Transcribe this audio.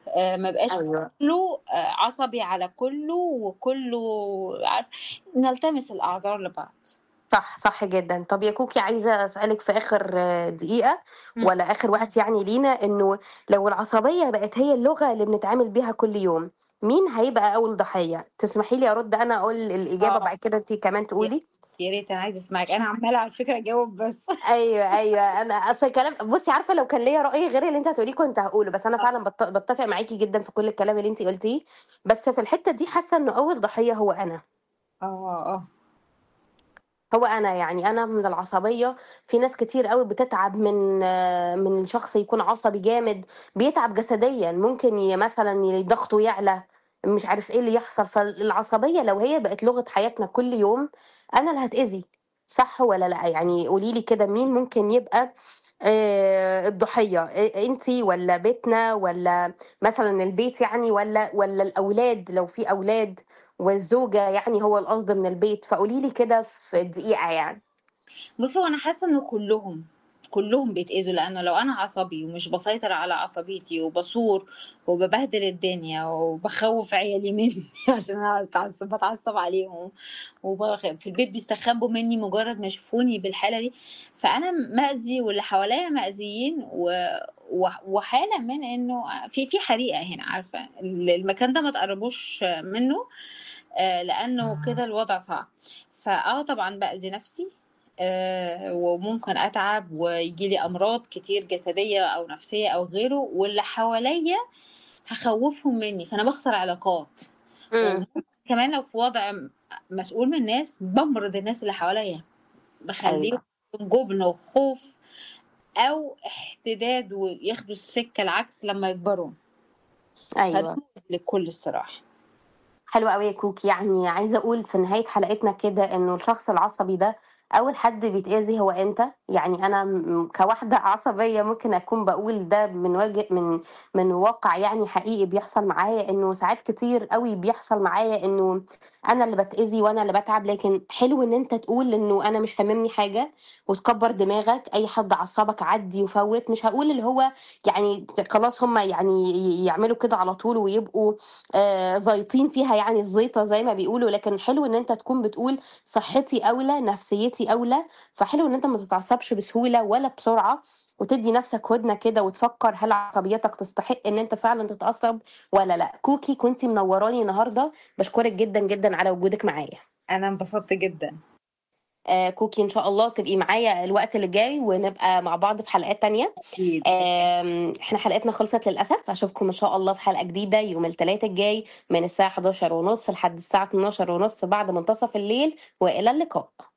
آآ ما يبقاش أيوه. كُلّه آآ عصبي على كُلّه وكُلّه عارف نلتمس الأعذار لبعض. صح، صح جدًا. طَب يا كوكي عايزة أسألِك في آخر دقيقة إمم. والّا آخر وقت يعني لينا، إنه لو العصبية بقت هي اللغة اللي بنتعامل بيها كل يوم، مين هيبقى أول ضحية؟ تسمحي لي أرُد أنا أقول الإجابة آه. بعد كده أنتِ كمان يا تقولي؟ يا ريت أنا عايزة أسمعِك، أنا عمّالة على فكرة أجاوب بس. أيوه، أيوه. أنا أصل الكلام بُصّي عارفة لو كان ليّا رأي غير اللي أنتِ هتقوليه كنت هاقوله، بس أنا آه. فعلًا بات باتّفق معاكِ جدًا في كل الكلام اللي أنتِ قُلتيه، بس في الحتّة دي حاسة إنه أول ضحية هو أنا. آه، آه. هو أنا، يعني أنا من العصبية في ناس كتير أوي بتتعب من من شخص يكون عصبي جامد، بيتعب جسديًا، ممكن ي مثلًا ي ضغطه يعلى، مش عارف إيه اللي يحصل، فالعصبية لو هي بقت لغة حياتنا كل يوم، أنا اللي هاتأذي، صح والّا لأ؟ يعني قولي لي كده مين ممكن يبقى آآ الضحية، أ أنتِ والّا بيتنا والّا مثلًا البيت يعني والّا والّا الأولاد لو في أولاد والزوجة يعني هو القصد من البيت، فقولي لي كده في دقيقة يعني. بُصّي، هو أنا حاسة إنه كُلّهم، كُلّهم بيتأذوا، لإنه لو أنا عصبي ومش باسيطر على عصبيتي وباثور وبابهدل الدنيا وباخوّف عيالي منّي عشان أنا أتعصب باتعصب عليهم وباخ في البيت بيستخبوا منّي مجرّد ما يشوفوني بالحالة دي، فأنا مأذي واللي حواليّا مأذيين و وح وحالة من إنه في في حريقة هنا عارفة، ال المكان ده ما تقرّبوش منّه آآ لإنه كده الوضع صعب. فآه طبعًا بأذي نَفْسي آآ وممكن أتعب وييجي لي أمراض كتير جسدية أو نفسية أو غيره، واللي حواليّا هاخوّفهم منّي، فأنا باخسر علاقات. إمم. وممكن كمان لو في وضع م مسؤول من الناس، بامرض الناس اللي حواليّا، باخلّيهم أيوه. جُبن وخوف أو احتداد وياخدوا السكة العكس لمّا يكبروا. أيوه. للكل الصراحة. حلو أوي يا كوكي، يعني عايزة أقول في نهاية حلقتنا كده إنه الشخص العصبي ده أول حد بيتأذي هو أنت، يعني أنا م كواحدة عصبية ممكن أكون باقول ده من وجه من من واقع يعني حقيقي بيحصل معايا، إنه ساعات كتير أوي بيحصل معايا إنه أنا اللي باتأذي وأنا اللي باتعب، لكن حلو إن أنت تقول إنه أنا مش هاممني حاجة وتكبّر دماغك، أي حد عصّبك عدّي وفوّت، مش هاقول اللي هو يعني ت خلاص هم يعني ي يعملوا كده على طول ويبقوا آآ زايطين فيها يعني الزيطة زي ما بيقولوا، لكن حلو إن أنت تكون بتقول صحّتي أولى، نفسيتي أولى، فحلو إن أنت ما تتعصبش بسهولة ولا بسرعة، وتدّي نفسك هُدنة كده وتفكّر هل عصبيتك تستحق إن أنت فعلًا تتعصب والّا لأ. كوكي كنتِ منوراني النهارده، باشكرِك جدًا، جدًا على وجودِك معايا. أنا انبسطت جدًا. آآ كوكي إن شاء الله تبقي معايا الوقت اللي جاي ونبقى مع بعض في حلقات تانية. أكيد. آمم إحنا حلقتنا خلصت للأسف، أشوفكم إن شاء الله في حلقة جديدة يوم التلات الجاي من الساعة 11:30 لحد الساعة 12:30 بعد منتصف الليل، وإلى اللقاء.